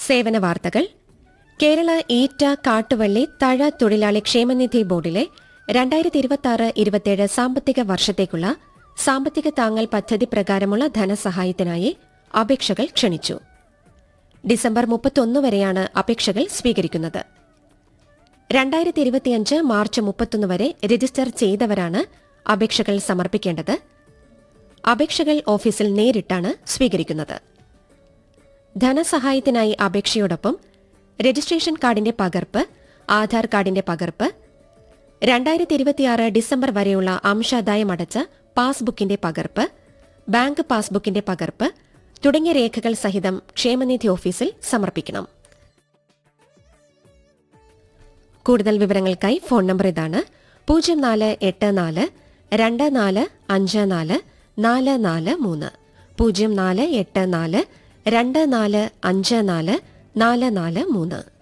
സേവന വാർത്തകൾ കേരള ഈറ്റ കാട്ടുവള്ളി തഴ തൊഴിലാളി ക്ഷേമനിധി ബോർഡിലെ രണ്ടായിരത്തി ഇരുപത്തിയാറ് ഇരുപത്തിയേഴ് സാമ്പത്തിക വർഷത്തേക്കുള്ള സാമ്പത്തിക താങ്ങൽ പദ്ധതി പ്രകാരമുള്ള ധനസഹായത്തിനായി അപേക്ഷകൾ ക്ഷണിച്ചു ഡിസംബർ മുപ്പത്തൊന്ന് വരെയാണ് അപേക്ഷകൾ സ്വീകരിക്കുന്നത് രണ്ടായിരത്തി ഇരുപത്തിയഞ്ച് മാർച്ച് മുപ്പത്തൊന്ന് വരെ രജിസ്റ്റർ ചെയ്തവരാണ് അപേക്ഷകൾ സമർപ്പിക്കേണ്ടത് അപേക്ഷകൾ ഓഫീസിൽ നേരിട്ടാണ് സ്വീകരിക്കുന്നത് ധനസഹായത്തിനായി അപേക്ഷയോടൊപ്പം രജിസ്ട്രേഷൻ കാർഡിന്റെ പകർപ്പ് ആധാർ കാർഡിന്റെ പകർപ്പ് രണ്ടായിരത്തി ഇരുപത്തിയാറ് ഡിസംബർ വരെയുള്ള അംശാദായം അടച്ച പാസ്ബുക്കിന്റെ പകർപ്പ് ബാങ്ക് പാസ്ബുക്കിന്റെ പകർപ്പ് തുടങ്ങിയ രേഖകൾ സഹിതം ക്ഷേമനിധി ഓഫീസിൽ സമർപ്പിക്കണം കൂടുതൽ വിവരങ്ങൾക്കായി ഫോൺ നമ്പർ ഇതാണ് പൂജ്യം നാല് എട്ട് നാല് രണ്ട് നാല് അഞ്ച് നാല് നാല് നാല് മൂന്ന് പൂജ്യം നാല് എട്ട് നാല് രണ്ട് നാല് അഞ്ച് നാല് നാല് നാല് മൂന്ന്